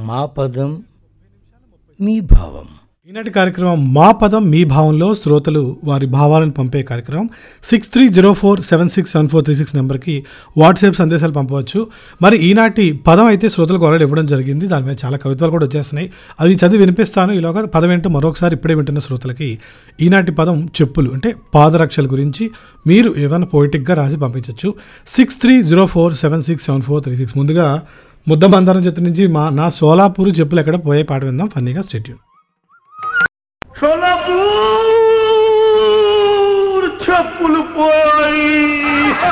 మా పదం మీ భావం ఈనాటి కార్యక్రమం మా పదం మీ భావంలో శ్రోతలు వారి భావాలను పంపే కార్యక్రమం six three zero four seven six seven four three six నెంబర్కి వాట్సాప్ సందేశాలు పంపవచ్చు మరి ఈనాటి పదం అయితే శ్రోతలకు ఆల్రెడీ ఇవ్వడం జరిగింది దాని మీద చాలా కవిత్వాలు కూడా వచ్చేస్తున్నాయి అవి చదివి వినిపిస్తాను ఈలోగా పదం ఏంటో మరొకసారి ఇప్పుడే వింటున్న శ్రోతలకి ఈనాటి పదం చెప్పులు అంటే పాదరక్షల గురించి మీరు ఏమైనా పోయిటిక్గా రాసి పంపించవచ్చు six three zero four seven six seven four three six ముందుగా ముద్దబందారం చెత్త నుంచి మా నా సోలాపూర్ చెప్పులు ఎక్కడ పోయే పాట విందాం ఫన్నీగా స్టేట్యూన్ సోలాపూర్ చెప్పులు పోయి